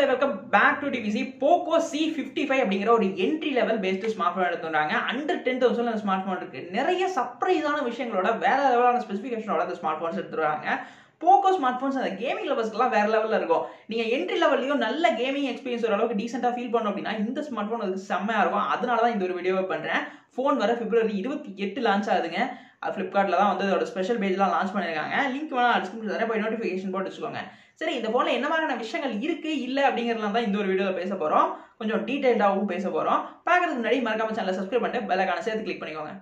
மக்களே welcome back to TVC Poco C fifty five அப்படிங்கிற ஒரு entry level based smart phone எடுத்துறாங்க under ten thousand அந்த smart phone இருக்கு நிறைய சர்ப்ரைஸான விஷயங்களோட வேற லெவலான ஸ்பெசிஃபிகேஷனோட அந்த ஸ்மார்ட் ஃபோன்ஸ் எடுத்துருவாங்க போக்கோ ஸ்மார்ட் ஃபோன்ஸ் அந்த கேமிங் லெவல்ஸ்க்குலாம் வேற லெவலில் இருக்கும் நீங்கள் என்ட்ரி லெவல்லையும் நல்ல கேமிங் எக்ஸ்பீரியன்ஸ் ஓரளவுக்கு டீசெண்டாக ஃபீல் பண்ணோம் அப்படின்னா இந்த ஸ்மார்ட் ஃபோன் அதுக்கு செம்மையாக இருக்கும் அதனால தான் இந்த ஒரு வீடியோவை பண்ணுறேன் ஃபோன் வர பிப்ரவரி இருபத்தி எட்டு லான்ச் ஆகுதுங்க ஃப்ளிப்கார்ட்டில் தான் வந்து அதோட ஸ்பெஷல் பேஜ்லாம் லான்ச் பண்ணியிருக்காங்க லிங்க் வேணா டிஸ்கிரிப்ஷன் தரேன் போய் நோட்டிஃபிகேஷன் போட்டு வச்சுக்கோங்க சரி இந்த ஃபோனில் என்ன மாதிரியான விஷயங்கள் இருக்கு இல்லை அப்படிங்கிறதுலாம் தான் இந்த ஒரு வீடியோவில் பேச போகிறோம் கொஞ்சம் டீட்டெயில்டாகவும் பேச போகிறோம் பார்க்கறதுக்கு முன்னாடி மறக்காம சேனலை சப்ஸ்கிரைப் பண்ணிட்டு பெல்லைக்கான சேர்த்து கிளிக் பண்ணிக்கோங்க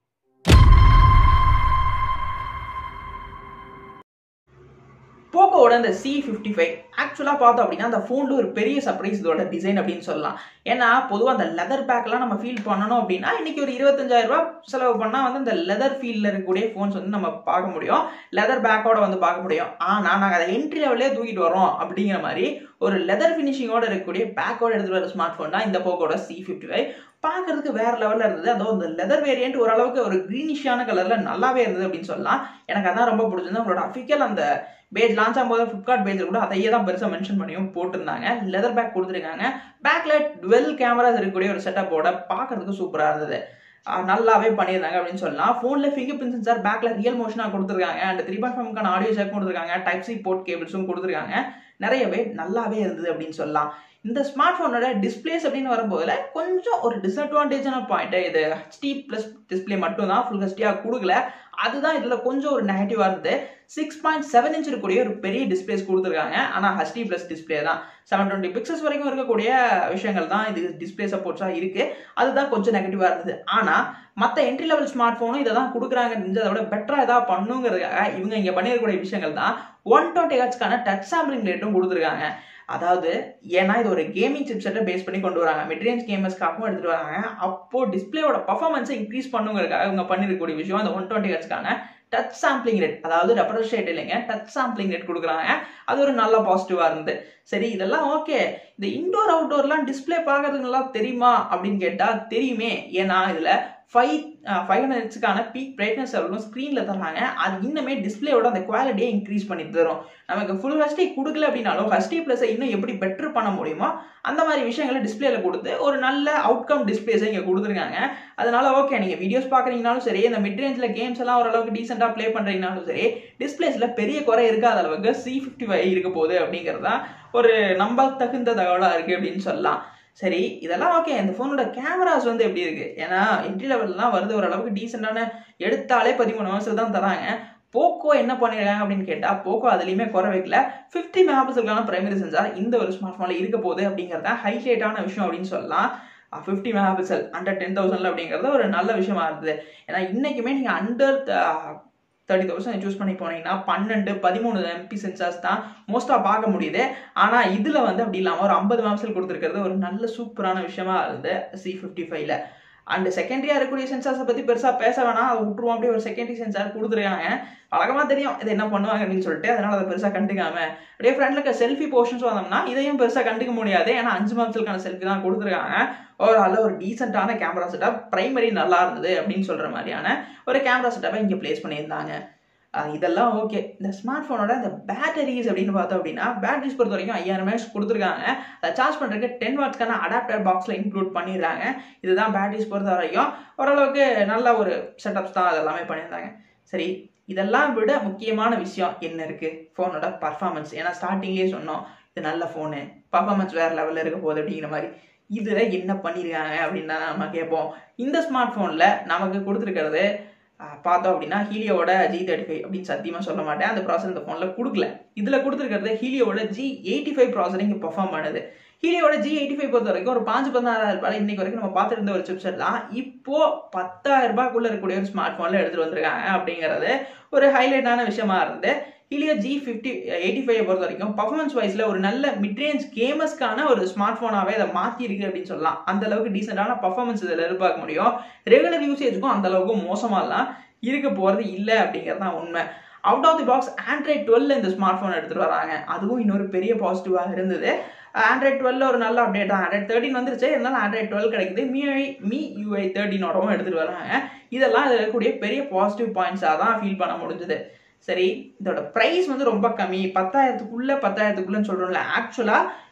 போக்கோட இந்த சி ஃபிஃப்டி ஃபைவ் ஆக்சுவலாக பார்த்தோம் அப்படின்னா அந்த ஃபோனில் ஒரு பெரிய சர்ப்ரைஸ் இதோட டிசைன் அப்படின்னு சொல்லலாம் ஏன்னா பொதுவாக அந்த லெதர் பேக்லாம் நம்ம ஃபீல் பண்ணணும் அப்படின்னா இன்னைக்கு ஒரு இருபத்தஞ்சாயிரம் ரூபாய் செலவு பண்ணால் வந்து இந்த லெதர் ஃபீல்டில் இருக்கக்கூடிய ஃபோன்ஸ் வந்து நம்ம பார்க்க முடியும் லெதர் பேக்கோட வந்து பார்க்க முடியும் ஆனால் நாங்கள் அதை என்ட்ரி லெவலே தூக்கிட்டு வரோம் அப்படிங்கிற மாதிரி ஒரு லெதர் ஃபினிஷிங்கோட இருக்கக்கூடிய பேக்கோட எடுத்துகிட்டு வர ஸ்மார்ட் ஃபோன் தான் இந்த போக்கோட சி ஃபிஃப்டி ஃபைவ் பார்க்கறதுக்கு வேற லெவலில் இருந்தது அதுவும் இந்த லெதர் வேரியன்ட் ஓரளவுக்கு ஒரு க்ரீனிஷான கலரில் நல்லாவே இருந்தது அப்படின்னு சொல்லலாம் எனக்கு அதான் ரொம்ப பிடிச்சிருந்தது உங்களோட அஃபிஷியல் அந்த பேஜ் லான்ச் ஆகும்போது ஃப்ளிப்கார்ட் பேஜில் கூட அதையே தான் பெருசாக மென்ஷன் பண்ணியும் போட்டிருந்தாங்க லெதர் பேக் கொடுத்துருக்காங்க பேக்கில் டுவெல் கேமராஸ் இருக்கக்கூடிய ஒரு செட்டப்போட பார்க்கறதுக்கு சூப்பராக இருந்தது நல்லாவே பண்ணியிருந்தாங்க அப்படின்னு சொல்லலாம் ஃபோனில் ஃபிங்கர் பிரிண்ட் சென்சார் பேக்கில் ரியல் மோஷனாக கொடுத்துருக்காங்க அண்ட் த்ரீ பாயிண்ட் ஃபைவ்க்கான ஆடியோ ஜாக் கொடுத்துருக்காங்க டைப் சி போர்ட் கேபிள்ஸும் கொடுத்துருக்காங்க நிறையவே நல்லாவே இருந்தது அப்படின்னு சொல்லலாம் இந்த ஸ்மார்ட் ஃபோனோட டிஸ்பிளேஸ் அப்படின்னு வரும்போதுல கொஞ்சம் ஒரு டிஸ்அட்வான்டேஜான பாயிண்ட் இது ஹெச்டி ப்ளஸ் டிஸ்பிளே மட்டும் தான் ஃபுல் ஹெச்டியாக கொடுக்கல அதுதான் இதில் கொஞ்சம் ஒரு நெகட்டிவாக இருந்தது சிக்ஸ் பாயிண்ட் செவன் இன்ச் இருக்கக்கூடிய ஒரு பெரிய டிஸ்பிளேஸ் கொடுத்துருக்காங்க ஆனால் ஹெச்டி ப்ளஸ் டிஸ்பிளே தான் செவன் டுவெண்ட்டி பிக்சல்ஸ் வரைக்கும் இருக்கக்கூடிய விஷயங்கள் தான் இது டிஸ்பிளே சப்போர்ட்ஸாக இருக்குது அதுதான் கொஞ்சம் நெகட்டிவாக இருந்தது ஆனால் மற்ற என்ட்ரி லெவல் ஸ்மார்ட் ஃபோனும் இதை தான் கொடுக்குறாங்க அதை விட பெட்டராக ஏதாவது பண்ணுங்கிறதுக்காக இவங்க இங்கே பண்ணியிருக்கக்கூடிய விஷயங்கள் தான் ஒன் டுவெண்ட்டி ஹெச்க்கான டச் சாம்பிளிங் ரேட்டும் கொடுத்துருக்காங்க அதாவது ஏன்னா இது ஒரு கேமிங் சிப்செட்டை பேஸ் பண்ணி கொண்டு வராங்க மிட்ரேஞ்ச் கேமர்ஸ்க்காகவும் எடுத்துட்டு வராங்க அப்போ டிஸ்பிளேயோட பர்ஃபார்மன்ஸை இன்க்ரீஸ் பண்ணுங்கிறதுக்காக இவங்க பண்ணிருக்கக்கூடிய விஷயம் அந்த ஒன் டுவெண்ட்டி ஹெச்க்கான டச் சாம்பிளிங் ரேட் அதாவது ரெஃப்ரெஷ் ரேட் இல்லைங்க டச் சாம்பிளிங் ரேட் கொடுக்குறாங்க அது ஒரு நல்ல பாசிட்டிவாக இருந்தது சரி இதெல்லாம் ஓகே இந்த இன்டோர் அவுட்டோர்லாம் டிஸ்பிளே பார்க்கறதுக்கு நல்லா தெரியுமா அப்படின்னு கேட்டால் தெரியுமே ஏன்னா இதில் ஃபைவ் ஃபைவ் ஹண்ட்ரட் ஹெட்ஸுக்கான பீக் பிரைட்னஸ் லெவலும் ஸ்க்ரீனில் தராங்க அது இன்னுமே டிஸ்பிளேயோட அந்த குவாலிட்டியை இன்க்ரீஸ் பண்ணி தரும் நமக்கு ஃபுல் ஹெச்டி கொடுக்கல அப்படின்னாலும் ஹெச்டி ப்ளஸை இன்னும் எப்படி பெட்டர் பண்ண முடியுமோ அந்த மாதிரி விஷயங்களை டிஸ்பிளேல கொடுத்து ஒரு நல்ல அவுட்கம் டிஸ்பிளேஸை இங்கே கொடுத்துருக்காங்க அதனால ஓகே நீங்கள் வீடியோஸ் பார்க்குறீங்கனாலும் சரி இந்த மிட் ரேஞ்சில் கேம்ஸ் எல்லாம் ஓரளவுக்கு டீசெண்டாக ப்ளே பண்ணுறீங்கனாலும் சரி டிஸ்பிளேஸில் பெரிய குறை இருக்காத அளவுக்கு சி ஃபிஃப்டி ஃபைவ் இருக்க போகுது அப்படிங்கிறது தான் ஒரு நம்ப தகுந்த தகவலாக இருக்குது அப்படின்னு சொல்லலாம் சரி இதெல்லாம் ஓகே இந்த ஃபோனோட கேமராஸ் வந்து எப்படி இருக்கு ஏன்னா என்ட்ரி லெவல்லாம் வருது ஓரளவுக்கு டீசெண்டான எடுத்தாலே பதிமூணு வருஷம் தான் தராங்க போக்கோ என்ன பண்ணிருக்காங்க அப்படின்னு கேட்டால் போக்கோ அதுலேயுமே குறை வைக்கல ஃபிஃப்டி மெகா பிக்சலுக்கான பிரைமரி சென்சார் இந்த ஒரு ஸ்மார்ட் ஃபோனில் இருக்க போகுது அப்படிங்கிறது தான் ஹைலைட்டான விஷயம் அப்படின்னு சொல்லலாம் fifty mega pixel under ten தௌசண்ட்ல அப்படிங்கிறது ஒரு நல்ல விஷயமா இருந்தது ஏன்னா இன்னைக்குமே நீங்கள் அண்டர் தேர்ட்டி தௌசண்ட் சூஸ் பண்ணி போனீங்கன்னா பன்னெண்டு பதிமூணு எம்பி சென்சார்ஸ் தான் மோஸ்ட்டாக பார்க்க முடியுது ஆனால் இதில் வந்து அப்படி இல்லாமல் ஒரு ஐம்பது மேம்சல் கொடுத்துருக்கிறது ஒரு நல்ல சூப்பரான விஷயமா இருந்தது சி ஃபிஃப்டி ஃபைவ்ல அண்ட் செகண்டரியாக இருக்கக்கூடிய சென்சார்ஸை பற்றி பெருசாக பேச வேணாம் அதை விட்டுருவோம் அப்படியே ஒரு செகண்டரி சென்சார் கொடுத்துருக்காங்க வழக்கமாக தெரியும் இது என்ன பண்ணுவாங்க அப்படின்னு சொல்லிட்டு அதனால அதை பெருசாக கண்டுக்காம அப்படியே ஃப்ரெண்டில் இருக்க செல்ஃபி போர்ஷன்ஸ் வந்தோம்னா இதையும் பெருசாக கண்டுக்க முடியாது ஏன்னா அஞ்சு மாதத்துக்கான செல்ஃபி தான் கொடுத்துருக்காங்க ஓவரால் ஒரு டீசெண்டான கேமரா செட்டப் பிரைமரி நல்லா இருந்தது அப்படின்னு சொல்கிற மாதிரியான ஒரு கேமரா செட்டப்பை இங்கே பிளேஸ் பண்ணியிருந்தாங்க இதெல்லாம் ஓகே இந்த ஸ்மார்ட் ஃபோனோட இந்த பேட்டரிஸ் அப்படின்னு பார்த்தோம் அப்படின்னா பேட்டரிஸ் பொறுத்த வரைக்கும் ஐயாயிரம் எம்ஏஹெச் கொடுத்துருக்காங்க அதை சார்ஜ் பண்ணுறதுக்கு டென் வாட்ஸ்க்கான அடாப்டர் பாக்ஸில் இன்க்ளூட் பண்ணிடுறாங்க இதுதான் பேட்டரிஸ் பொறுத்த வரைக்கும் ஓரளவுக்கு நல்ல ஒரு செட்டப்ஸ் தான் அதெல்லாமே பண்ணியிருந்தாங்க சரி இதெல்லாம் விட முக்கியமான விஷயம் என்ன இருக்குது ஃபோனோட பர்ஃபார்மன்ஸ் ஏன்னா ஸ்டார்டிங்லேயே சொன்னோம் இது நல்ல ஃபோனு பர்ஃபார்மன்ஸ் வேறு லெவலில் இருக்க போகுது அப்படிங்கிற மாதிரி இதில் என்ன பண்ணியிருக்காங்க அப்படின்னு தான் நம்ம கேட்போம் இந்த ஸ்மார்ட் ஃபோனில் நமக்கு கொடுத்துருக்கிறது பார்த்தோம் அப்படின்னா ஹீலியோட ஜி தேர்ட்டி ஃபைவ் அப்படின்னு சத்தியமாக சொல்ல மாட்டேன் அந்த ப்ராசர் இந்த ஃபோனில் கொடுக்கல இதில் கொடுத்துருக்கிறது ஹீலியோட ஜி எயிட்டி ஃபைவ் ப்ராசர் இங்கே பர்ஃபார்ம் பண்ணுது ஹீலியோட ஜி எயிட்டி ஃபைவ் பொறுத்த வரைக்கும் ஒரு பாஞ்சு பதினாறாயிரம் ரூபாய் இன்னைக்கு வரைக்கும் நம்ம பார்த்துட்டு இருந்த ஒரு சிப்செட் தான் இப்போ பத்தாயிரம் ரூபாய்க்குள்ள இருக்கக்கூடிய ஒரு ஸ்மார்ட் ஃபோனில் எடுத்துகிட்டு வந்திருக்காங்க அப்படிங்கிறது ஒரு ஹைலைட்டான விஷயமா இருந்து Helio G fifty eighty five பொறுத்த வரைக்கும் பர்ஃபார்மன்ஸ் வைஸில் ஒரு நல்ல மிட்ரேஞ்ச் கேமர்ஸ்க்கான ஒரு ஸ்மார்ட் ஃபோனாகவே அதை மாற்றி இருக்கு அப்படின்னு சொல்லலாம் அந்த அளவுக்கு டீசெண்டான பர்ஃபார்மன்ஸ் இதில் எதிர்பார்க்க முடியும் ரெகுலர் யூசேஜுக்கும் அந்த அளவுக்கு மோசமாலாம் இருக்க போகிறது இல்லை அப்படிங்கிறது தான் உண்மை out of the box Android twelve இந்த ஸ்மார்ட் ஃபோன் எடுத்துகிட்டு வராங்க அதுவும் இன்னொரு பெரிய பாசிட்டிவாக இருந்தது ஆண்ட்ராய்ட் டுவெல்ல ஒரு நல்ல அப்டேட் தான் ஆண்ட்ராய்ட் தேர்ட்டின் வந்துருச்சு இருந்தாலும் ஆண்ட்ராய்ட் டுவெல் கிடைக்குது மிஐ மீ யூஐ தேர்ட்டினோடவும் எடுத்துகிட்டு வராங்க இதெல்லாம் இதில் இருக்கக்கூடிய பெரிய பாசிட்டிவ் பாயிண்ட்ஸாக தான் ஃபீல் பண்ண முடிஞ்சுது சரி இதோட ப்ரைஸ் வந்து ரொம்ப கம்மி பத்தாயிரத்துக்குள்ள பத்தாயிரத்துக்குள்ளன்னு சொல்கிறோம்ல ஆக்சுவலாக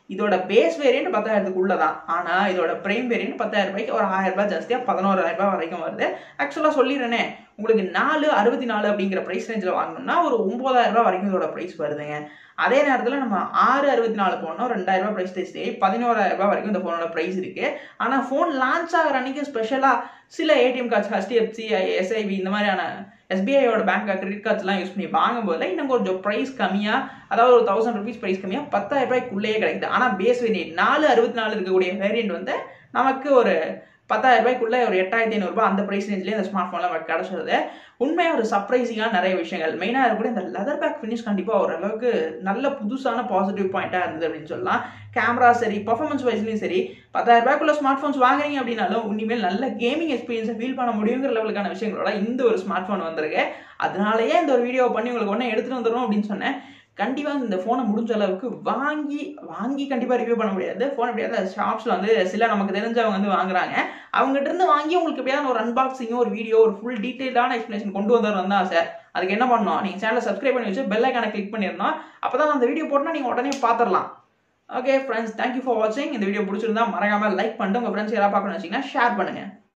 இதோட பேஸ் வேரியன்ட் பத்தாயிரத்துக்குள்ள தான் ஆனால் இதோட பிரைம் வேரியன்ட் பத்தாயிரம் ரூபாய்க்கு ஒரு ஆயிரம் ரூபாய் ஜாஸ்தியாக பதினோராயிரம் ரூபாய் வரைக்கும் வருது ஆக்சுவலாக சொல்லிடுறேனே உங்களுக்கு நாலு அறுபத்தி நாலு அப்படிங்கிற ப்ரைஸ் ரேஞ்சில் வாங்கணும்னா ஒரு ஒம்பதாயிரம் ரூபாய் வரைக்கும் இதோட ப்ரைஸ் வருதுங்க அதே நேரத்தில் நம்ம ஆறு அறுபத்தி நாலு போனோம் ரெண்டாயிரம் ரூபாய் ப்ரைஸ் டேஸ்ட் பதினோராயிரம் ரூபாய் வரைக்கும் இந்த ஃபோனோட ப்ரைஸ் இருக்கு ஆனால் ஃபோன் லான்ச் ஆகிற அன்னைக்கு ஸ்பெஷலாக சில ஏடிஎம் கார்ட்ஸ் ஹெச்டிஎஃப்சி எஸ்ஐபி இந்த மாதிரியான எஸ்பிஐயோட பேங்க் கிரெடிட் கார்ட்ஸ்லாம் யூஸ் பண்ணி வாங்கும்போது இன்னும் கொஞ்சம் ப்ரைஸ் கம்மியாக அதாவது ஒரு தௌசண்ட் ருபீஸ் ப்ரைஸ் கம்மியாக பத்தாயிரம் ரூபாய்க்குள்ளேயே கிடைக்குது ஆனால் பேஸ் வேரியன்ட் நாலு அறுபத்தி நாலு இருக்கக்கூடிய வேரியன்ட் வந்து நமக்கு ஒரு பத்தாயிரம் ரூபாய்க்குள்ள ஒரு எட்டாயிரத்தி ஐநூறுபா அந்த ப்ரைஸ் ரேஞ்சிலே இந்த ஸ்மார்ட் ஃபோனில் நமக்கு கிடச்சிருது உண்மையாக ஒரு சர்ப்ரைசிங்காக நிறைய விஷயங்கள் மெயினாக இருக்கக்கூடிய இந்த லெதர் பேக் ஃபினிஷ் கண்டிப்பாக ஓரளவுக்கு நல்ல புதுசான பாசிட்டிவ் பாயிண்ட்டாக இருந்தது அப்படின்னு சொல்லலாம் கேமரா சரி பர்ஃபார்மன்ஸ் வைஸ்லையும் சரி பத்தாயிரம் ரூபாய்க்குள்ள ஸ்மார்ட் ஃபோன்ஸ் வாங்குறீங்க அப்படின்னாலும் இனிமேல் நல்ல கேமிங் எக்ஸ்பீரியன்ஸை ஃபீல் பண்ண முடியுங்கிற லெவலுக்கான விஷயங்களோட இந்த ஒரு ஸ்மார்ட் ஃபோன் வந்திருக்கு அதனாலயே இந்த ஒரு வீடியோ பண்ணி உங்களுக்கு ஒன்றே எடுத்துகிட்டு வந்துடும் அப்படின்னு சொன்னேன் கண்டிப்பாக இந்த ஃபோனை முடிஞ்ச அளவுக்கு வாங்கி வாங்கி கண்டிப்பாக ரிவ்யூ பண்ண முடியாது ஃபோன் எப்படியாவது ஷாப்ஸில் வந்து சில நமக்கு தெரிஞ்சவங்க வந்து வாங்குறாங்க அவங்ககிட்ட இருந்து வாங்கி உங்களுக்கு எப்படியாவது ஒரு அன்பாக்சிங்கோ ஒரு வீடியோ ஒரு ஃபுல் டீட்டெயிலான எக்ஸ்பிளேஷன் கொண்டு வந்தவர் தான் சார் அதுக்கு என்ன பண்ணணும் நீங்கள் சேனலை சப்ஸ்கிரைப் பண்ணி வச்சு பெல் ஐக்கானை கிளிக் பண்ணிடணும் அப்போ தான் அந்த வீடியோ போட்டால் நீங்கள் உடனே பார்த்துடலாம் ஓகே ஃப்ரெண்ட்ஸ் தேங்க்யூ ஃபார் வாட்சிங் இந்த வீடியோ பிடிச்சிருந்தா மறக்காம லைக் பண்ணிட்டு உங்கள் ஃப்ரெண்ட்ஸ் யாராவது பார்க்கணும்னு வச்சிங்கன்னா ஷேர் பண்ணுங்கள்